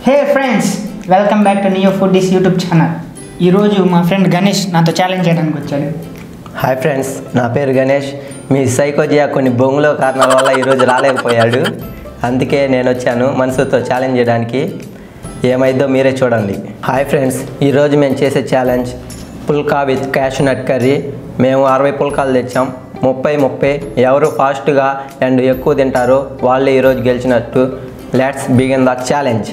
Hey friends welcome back to neo foodies YouTube channel ఈరోజు మా friend Ganesh నాతో challenge చేయడానికి వచ్చాడు హాయ్ ఫ్రెండ్స్ నా పేరు గణేష్ మీ సైకోజియా కొన్ని బొంగులో కారణాల వల్ల ఈరోజు రాలేకపోయాడు అందుకే నేను వచ్చాను మనసుతో ఛాలెంజ్ చేయడానికి ఏమైందో మీరే చూడండి హాయ్ ఫ్రెండ్స్ ఈరోజు మేము చేసే challenge phulka with cashew nut curry మేము అరవై పుల్కాలు తెచ్చాం ముప్పై ముప్పై ఎవరు ఫాస్ట్గా అండ్ ఎక్కువ తింటారో వాళ్ళే ఈరోజు గెలిచినట్టు లెట్స్ బిగిన్ ద ఛాలెంజ్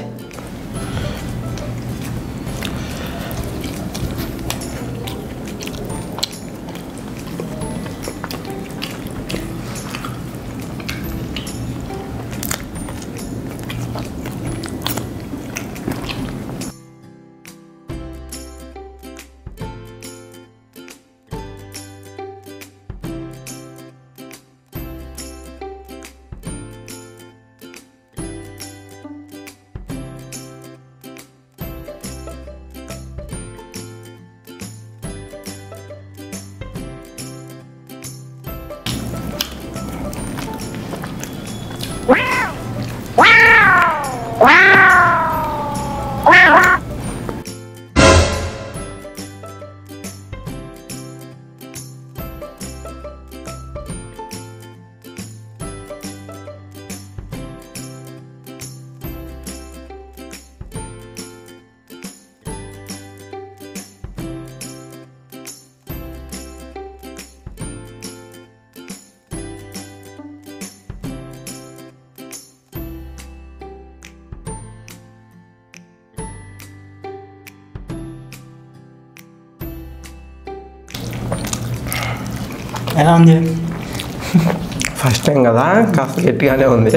ఎలా ఉంది ఫస్ట్ టైం కదా కాస్త గట్టిగానే ఉంది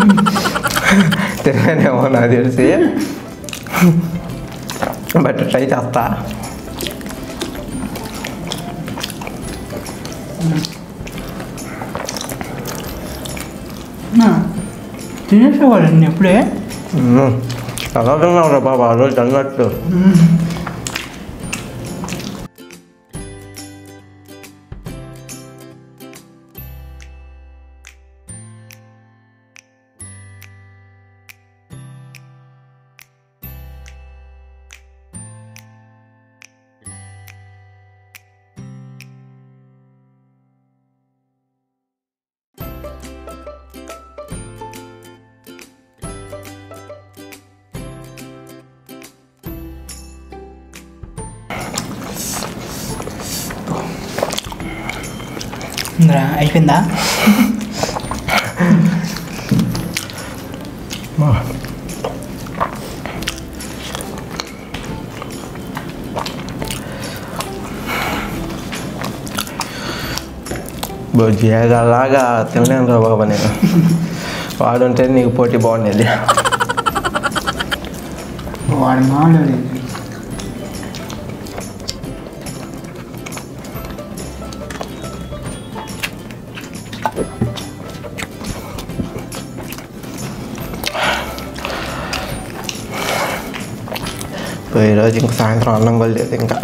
తిననేమో నాకు తెలిసి బట్ ట్రై చేస్తా తినేసేవాడండి ఎప్పుడే మ్మ్. ఎలా తిన్నావురా బాబా ఆ రోజు అన్నట్టు ఉందిరా అయిపోయిందా బొజ్జియాగలాగా తినలేను రా బాబా నేను వాడుంటే నీకు పోటీ బాగుండేది వాడు మామూలు ఈరోజు ఇంకా సాయంత్రం అన్నం కూడా లేదు ఇంకా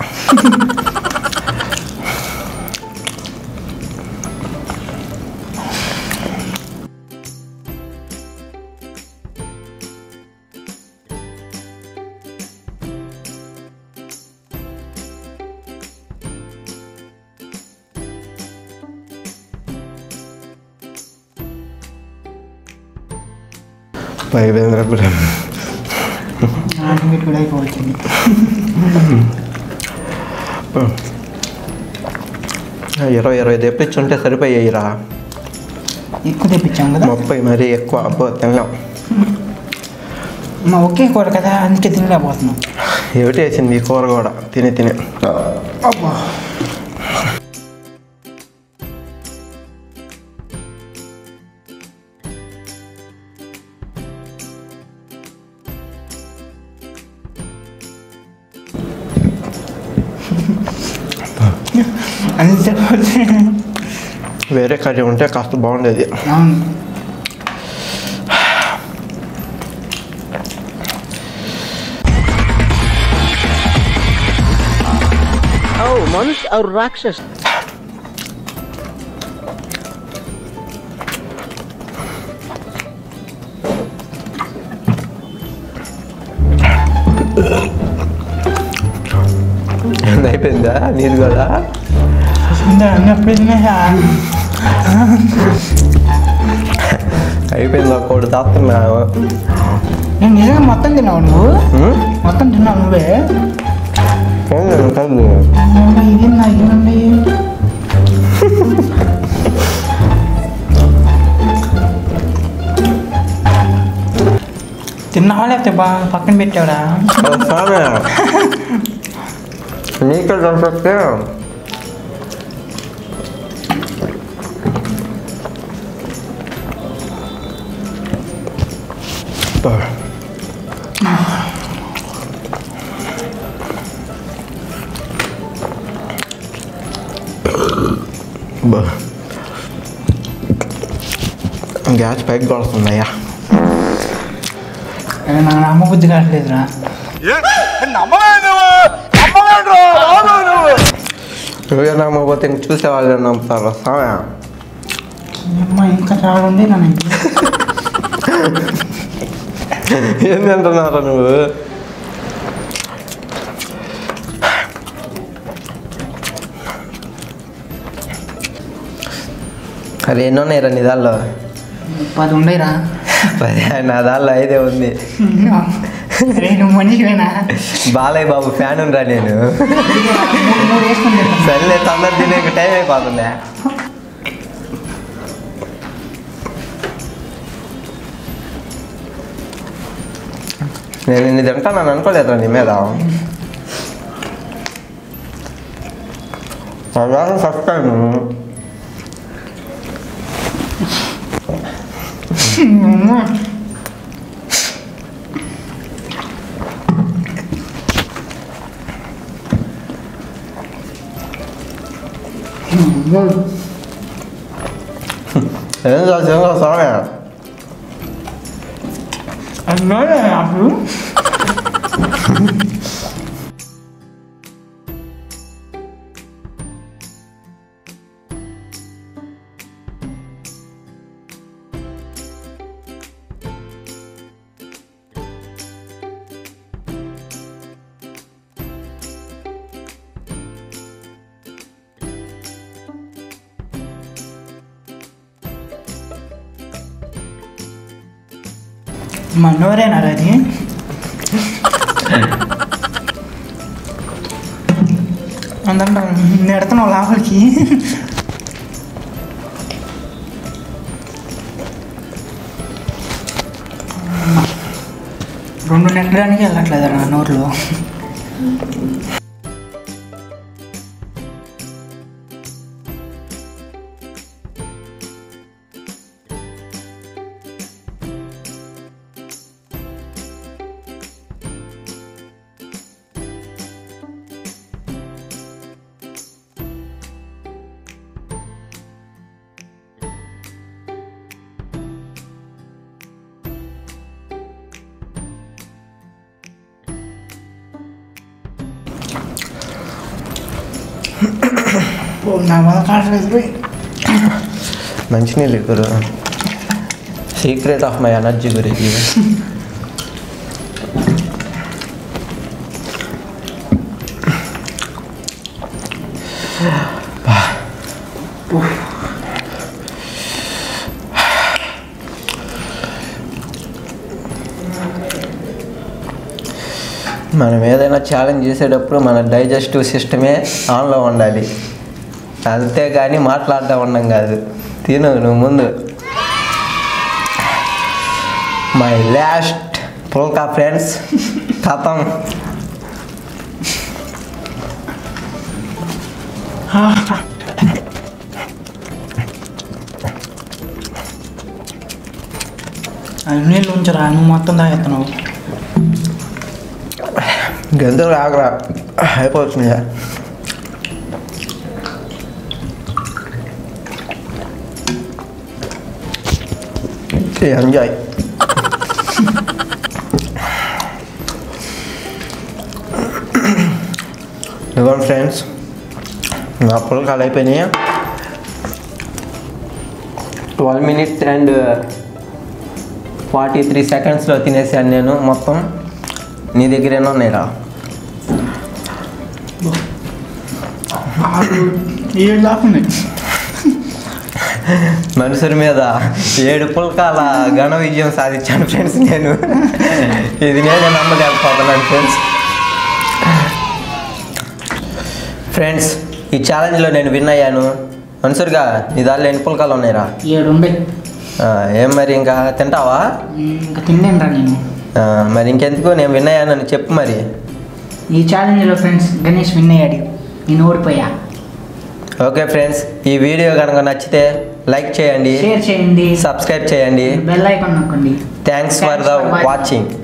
అయిపోయింది కూడా ఆటోమేటిక్ కూడా అయిపోవచ్చింది ఇరవై ఇరవై తెప్పించుంటే సరిపోయాయిరా ఎక్కువ తెప్పించాం కదా ముప్పై మరీ ఎక్కువ అబ్బో తినలేం మా ఒకే కూర కదా అందుకే తినలేకపోతున్నాం ఏమిటి వేసింది ఈ కూర కూడా తిని తిని అబ్బా అంతే వేరే కర్రీ ఉంటే కాస్త బాగుండేది అవును मनुष्य और राक्षस లేదా నీరు కూడా అన్నప్పుడు తినేసా అయిపోయింది ఒక్కడు తాస్తున్నాను నేను నిజంగా మొత్తం తిన్నావు నువ్వు మొత్తం తిన్నావు నువ్వే అమ్మా, ఇది నాకేనండి తిన్నావా లేకపోతే బా పక్కన పెట్టావురా నీకే దొరికితే గ్యాస్ పైకి కొడుతుందయ్యా ఏ, నాకు అమ్మ బుద్ధి కావట్లేదురా నువ్వే నమ్మకపోతే ఇంక చూసేవాళ్ళు నమ్ముతారు సామె అమ్మ ఇంకా చాలా ఉంది నన్ను ఏం తింటున్నారా నువ్వు అరే ఎన్నో ఉన్నాయి రా నీ దానిలో పది ఉండేరా పది నా దానిలో ఐదే ఉంది అరే నువ్వు మనిషివేనా బాలయ్య బాబు ఫ్యాన్ రా నేను మూడు మూడు వేసుకుని తిన్నా. సర్లే తొందర తినే టైం అయిపోతుందా నేను ఇన్ని తింటాను అనుకోలేదురా నీ మీద అలాగే ఫస్ట్ టైం అమ్మ. ఏం చేస్తా స్వామి అదే అప్పుడు మనోరేనారా అది అందంట నెడుతున్నావు లోపలికి రెండు నెట్టడానికి వెళ్ళట్లేదు నా నోట్లో ఓ, నా వల్ల కావట్లేదు పోయి మంచినీళ్ళు గురు సీక్రెట్ ఆఫ్ మై ఎనర్జీ గురించి మనం ఏదైనా ఛాలెంజ్ చేసేటప్పుడు మన డైజెస్టివ్ సిస్టమే ఆన్లో ఉండాలి అంతేగాని మాట్లాడుతూ ఉండం కాదు తిను నువ్వు ముందు మై లాస్ట్ పుల్కా ఫ్రెండ్స్ కథం అది నీళ్ళు ఉంచరా నువ్వు మొత్తం తాగెత్తున్నావు గంతులు ఆగరా అయిపోతుంది ఎంజాయ్ ఇదిగోండి ఫ్రెండ్స్ నా పుల్కాలు అయిపోయినాయి twelve minutes and forty three సెకండ్స్లో తినేసాను నేను మొత్తం నీ దగ్గర ఎన్నో ఉన్నాయిరా ఆరు ఏడు దాకా ఉన్నాయి మనుషుల మీద ఏడు పుల్కాల ఘన విజయం సాధించాను ఫ్రెండ్స్ నేను ఇది నేనే నమ్మలేకపోతున్నాను ఫ్రెండ్స్ ఫ్రెండ్స్ ఈ ఛాలెంజ్లో నేను విన్ అయ్యాను మనుషులుగా నీ దానిలో ఎన్ని పుల్కాలు ఉన్నాయిరా ఏడు ఉన్నాయి ఆ, ఏం మరి ఇంకా తింటావా ఇంకా తిన్నాను రా నేను ఆ, మరి ఇంకెందుకు నేను విన్ అయ్యానని చెప్పు మరి ఈ ఛాలెంజ్లో ఫ్రెండ్స్ గణేష్ విన్ అయ్యాడు నేను ఓడిపోయా ఓకే ఫ్రెండ్స్ ఈ వీడియో కనుక నచ్చితే లైక్ చేయండి షేర్ చేయండి సబ్స్క్రైబ్ చేయండి బెల్ ఐకాన్ నొక్కండి థ్యాంక్స్ ఫర్ ద వాచింగ్